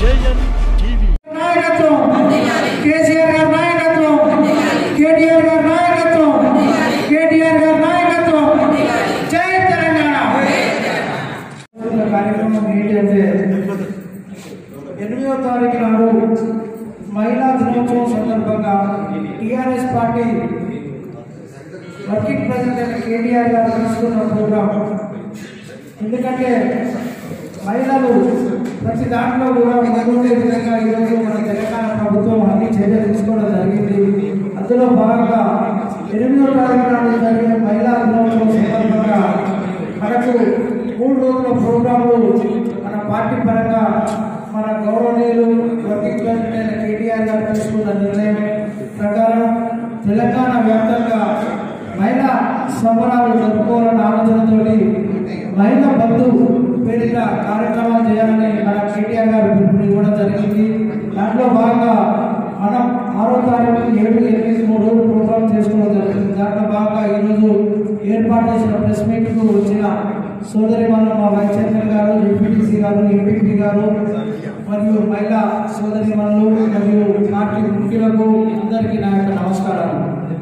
JN TV నాయకత్వం కేసీఆర్ గారి నాయకత్వం కేటీఆర్ గారి నాయకత్వం కేటీఆర్ గారి నాయకత్వం జై తెలంగాణ కార్యక్రమం ఏంటంటే ఎనిమిదవ తారీఖు నాడు మహిళా దినోత్సవం సందర్భంగా టిఆర్ఎస్ పార్టీ వర్కింగ్ ప్రెసిడెంట్ అయిన కేటీఆర్ గారు తీసుకున్న ప్రోగ్రాం ఎందుకంటే మహిళలు ప్రతి దాంట్లో కూడా ముందుండే విధంగా ఈరోజు మన తెలంగాణ ప్రభుత్వం అన్ని చర్యలు తీసుకోవడం జరిగింది అందులో భాగంగా ఎనిమిదో తారీఖు నాడు జరిగిన మహిళా దినోత్సవం సందర్భంగా మనకు మూడు రోజుల ప్రోగ్రాంలు మన పార్టీ పరంగా మన గౌరవనీయులు వర్కింగ్ ప్రెసిడెంట్ అయిన కేటీఆర్ గారు తీసుకున్న నిర్ణయం ప్రకారం తెలంగాణ వ్యాప్తంగా మహిళా సంబరాలు జరుపుకోవాలన్న ఆలోచనతోటి మహిళా బంధు పేరిట కార్యక్రమాలు చేయాలని మన కేటీఆర్ గారు పిలుపుని ఇవ్వడం జరిగింది దాంట్లో భాగంగా మనం ఆరో తారీఖు ఏడు ఎనిమిది మూడు రోజులు ప్రోగ్రామ్ చేసుకోవడం జరిగింది దాంట్లో భాగంగా ఈరోజు ఏర్పాటు చేసిన ప్రెస్ మీట్కు వచ్చిన సోదరి మన మా వైస్ చైర్మన్ గారు ఎంపీటీసీ గారు ఎంపీపీ గారు మరియు మహిళా సోదరి మనులు మరియు పార్టీ ముఖ్యులకు అందరికీ నా యొక్క నమస్కారాలు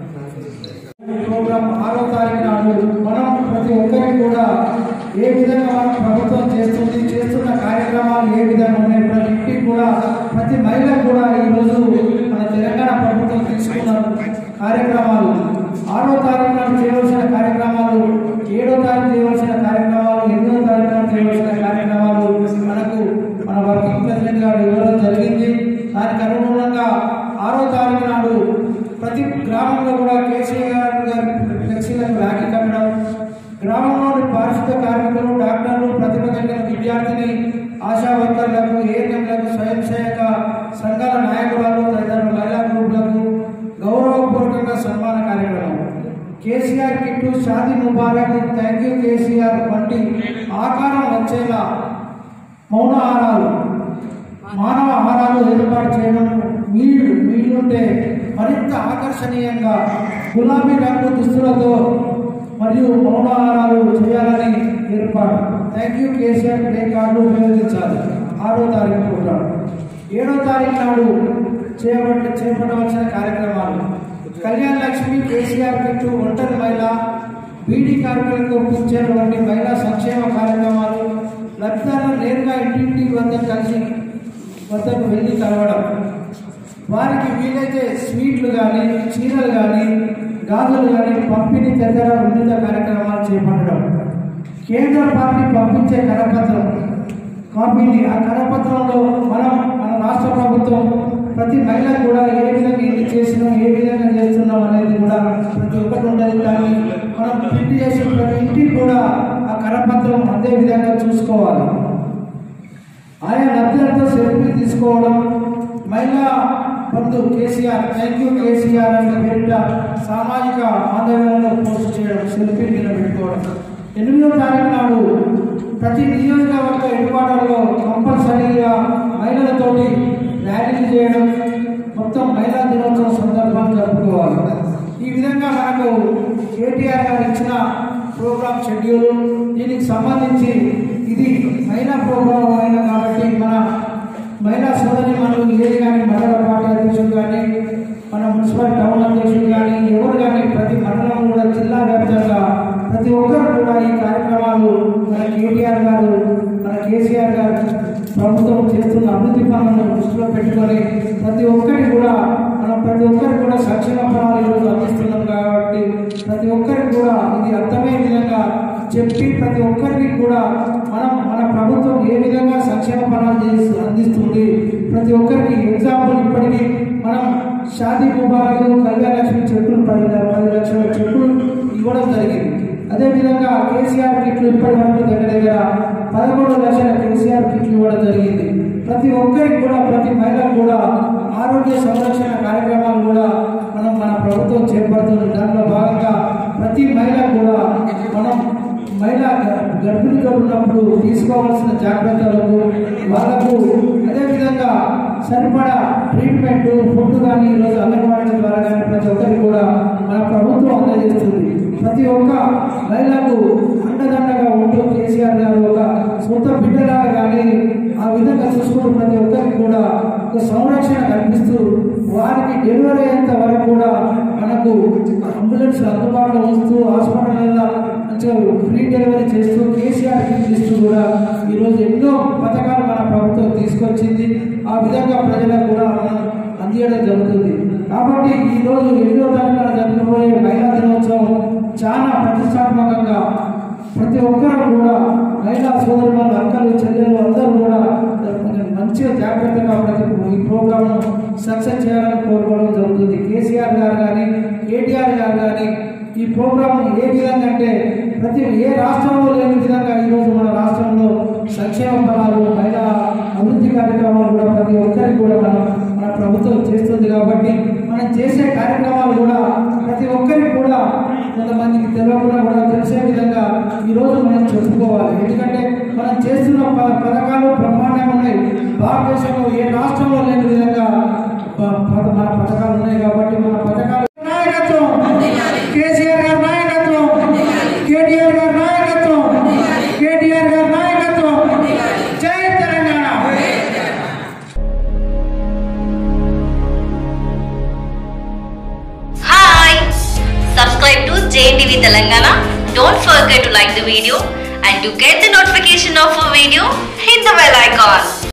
ప్రోగ్రాం ఆరో తారీఖు నాడు మనం ప్రతి ఒక్కరికి కూడా ఏ విధంగా మనం ప్రభుత్వం చేస్తుంది చేస్తున్న కార్యక్రమాలు ఏ విధంగా ఉన్నాయి ప్రతి ఇంటికి కూడా ప్రతి మహిళకు కూడా ఈరోజు మన తెలంగాణ ప్రభుత్వం తీసుకున్న కార్యక్రమాలు ఆరో తారీఖు నాడు చేయవలసిన కార్యక్రమాలు ఏడో తారీఖు చేయవలసిన కార్యక్రమాలు ఎనిమిదో తారీఖు నాడు చేయవలసిన కార్యక్రమాలు మనకు మన వర్కింగ్ ప్రెసిడెంట్ గారు ఇవ్వడం జరిగింది దానికి అనుగుణంగా ఆరో తారీఖు నాడు ప్రతి గ్రామంలో కూడా కేసీఆర్ గారి ఫ్లెక్సీలకు రాఖీ కట్టడం గ్రామంలోని పారిశుద్ధ కార్మికులు డాక్టర్లు ప్రతిభ కలిగిన విద్యార్థిని ఆశా వర్కర్లకు ఏఎన్ఎంలకు స్వయం సేవక సంఘాల నాయకురాలు తదితర మహిళా గ్రూపులకు గౌరవపూర్వకంగా సన్మాన కార్యక్రమం KCR kit Shaadi Mubarak thank you KCR వంటి ఆకారం వచ్చేలా మౌనాహారాలు మానవ ఆహారాలు ఏర్పాటు చేయడం వీళ్ళు వీలుంటే మరింత ఆకర్షణీయంగా గులాబీ రంగు దుస్తులతో మరియు మౌనాహారాలు చేయాలని ఏర్పాటు thank you KCR placard ఉపయోగించాలి ఆరో తారీఖు ప్రోగ్రాం ఏడో తారీఖు నాడు చేయబట్ట చేపట్టవలసిన కార్యక్రమాలు కళ్యాణ్ లక్ష్మి కేసీఆర్ కిట్టు ఒంటరి మహిళ బీడీ కార్మికులకు పింఛన్ వంటి మహిళా సంక్షేమ కార్యక్రమాలు లబ్ధిదారులు నేరుగా ఇంటింటి వద్ద కలిసి వద్దకు వెళ్ళి కలవడం వారికి వీలైతే స్వీట్లు కానీ చీరలు కానీ గాజులు కానీ పంపిణీ తదితర ఉన్నత కార్యక్రమాలు చేపట్టడం కేంద్ర పార్టీ పంపించే కరపత్రం కాపీని ఆ కరపత్రంలో మనం మన రాష్ట్ర ప్రభుత్వం ప్రతి మహిళ కూడా ఏ విధంగా ఇది చేసినాం ఏ విధంగా చేస్తున్నాం అనేది కూడా ప్రతి ఒక్కటి ఉండదు కానీ మనం ప్రింట్ చేసి ప్రతి ఇంటికి కూడా ఆ కరపత్రం అదే విధంగా చూసుకోవాలి ఆయా లబ్ధిదారులతో సెల్ఫీ తీసుకోవడం మహిళా బంధు కేసీఆర్ థ్యాంక్ యూ కేసీఆర్ అనే పేరిట సామాజిక మాధ్యమాలలో పోస్ట్ చేయడం సెల్ఫీ నిలబెట్టుకోవడం ఎనిమిదవ తారీఖు నాడు ప్రతి నియోజకవర్గ హెడ్క్వార్టర్లో కంపల్సరీగా మహిళలతోటి ర్యాలీలు చేయడం మొత్తం మహిళా దినోత్సవం సందర్భాన్ని జరుపుకోవాలి ఈ విధంగా మనకు కేటీఆర్ గారు ఇచ్చిన ప్రోగ్రామ్ షెడ్యూల్ దీనికి సంబంధించి ఇది మహిళా ప్రోగ్రామ్ అయినా కాబట్టి మన మహిళా సోదరి మనలు ఏది కానీ మండల పార్టీ అధ్యక్షులు కానీ మన మున్సిపల్ టౌన్ అధ్యక్షులు కానీ ఎవరు కానీ ప్రతి మండలం కూడా జిల్లా వ్యాప్తంగా ప్రతి ఒక్కరు కూడా ఈ కార్యక్రమాలు మన కేటీఆర్ గారు మన కేసీఆర్ గారు ప్రభుత్వం చేస్తున్న అభివృద్ధి పనులను దృష్టిలో పెట్టుకొని ప్రతి ఒక్కరి కూడా మనం ప్రతి ఒక్కరికి కూడా సంక్షేమ ఫలాలు ఈరోజు అందిస్తున్నాం కాబట్టి ప్రతి ఒక్కరికి కూడా ఇది అర్థమయ్యే విధంగా చెప్పి ప్రతి ఒక్కరికి కూడా మనం మన ప్రభుత్వం ఏ విధంగా సంక్షేమ ఫలాలు చేసి అందిస్తుంది ప్రతి ఒక్కరికి ఎగ్జాంపుల్ ఇప్పటికీ మనం షాదీ ముబారక్ కళ్యాణ లక్ష్మి చెట్లు పది పది లక్షల చెట్లు ఇవ్వడం జరిగింది అదేవిధంగా కేసీఆర్ కిట్లు ఇప్పటి వరకు దగ్గర దగ్గర పదకొండు లక్షల కేసీఆర్ కిట్లు ఇవ్వడం జరిగింది ప్రతి ఒక్కరికి కూడా ప్రతి మహిళకు కూడా ఆరోగ్య సంరక్షణ కార్యక్రమాలు కూడా మనం మన ప్రభుత్వం చేపడుతుంది దాంట్లో భాగంగా ప్రతి మహిళ కూడా మనం మహిళ గ- గర్భిణిగా ఉన్నప్పుడు తీసుకోవాల్సిన జాగ్రత్తలకు వాళ్ళకు అదేవిధంగా సరిపడా ట్రీట్మెంట్ ఫుడ్ కానీ ఈరోజు అంగన్వాడీ ద్వారా కానీ ప్రతి ఒక్కరికి కూడా మన ప్రభుత్వం అందజేస్తుంది ప్రతి ఒక్క మహిళకు కేసీఆర్ గారు ఒక సొంత బిడ్డలాగా కానీ ఆ విధంగా చూసుకుంటూ ప్రతి ఒక్కరికి ఒక సంరక్షణ కల్పిస్తూ వారికి డెలివరీ అయ్యేంత వరకు కూడా మనకు అంబులెన్స్ అందుబాటులో ఉంచుతూ హాస్పిటల్లో మంచిగా ఫ్రీ డెలివరీ చేస్తూ కేసీఆర్ కిట్ ఇస్తూ కూడా ఈరోజు ఎన్నో పథకాలు మన ప్రభుత్వం తీసుకొచ్చింది ఆ విధంగా ప్రజలకు కూడా మనం అందియడం జరుగుతుంది కాబట్టి ఈ రోజు ఎన్నో తారీఖున జరగబోయే మహిళా దినోత్సవం చాలా ప్రతిష్టాత్మకంగా ప్రతి ఒక్కరు కూడా మహిళా సోదరులు అక్కలు చెల్లెలు అందరూ కూడా కొంచెం మంచిగా జాగ్రత్తగా ప్రతి ఈ ప్రోగ్రామ్ సక్సెస్ చేయాలని కోరుకోవడం జరుగుతుంది కేసీఆర్ గారు కానీ కేటీఆర్ గారు కానీ ఈ ప్రోగ్రామ్ ఏ విధంగా అంటే ప్రతి ఏ రాష్ట్రంలో లేని విధంగా ఈరోజు మన రాష్ట్రంలో సంక్షేమ ఫలాలు మహిళా అభివృద్ధి కార్యక్రమాలు కూడా ప్రతి ఒక్కరికి కూడా మనం మన ప్రభుత్వం చేస్తుంది కాబట్టి మనం చేసే కార్యక్రమాలు కూడా ప్రతి ఒక్కరికి కూడా కొంతమందికి తెలియకుండా కూడా తెలిసే విధంగా ఈరోజు మనం చెప్పుకోవాలి ఎందుకంటే మనం చేస్తున్న ప- పథకాలు బ్రహ్మాండంగా ఉన్నాయి భారతదేశంలో ఏ రాష్ట్రంలో లేని విధంగా ప- ప- మన పథకాలు ఉన్నాయి కాబట్టి మన పథకాలు నాయకత్వం కేసీఆర్ గారి నాయకత్వం కేటీఆర్ గారి నాయకత్వం కేటీఆర్ గారి నాయకత్వం జై Telangana Hi! Subscribe to JNTV Telangana. Don't forget to like the video and to get the notification of a video, hit the bell icon.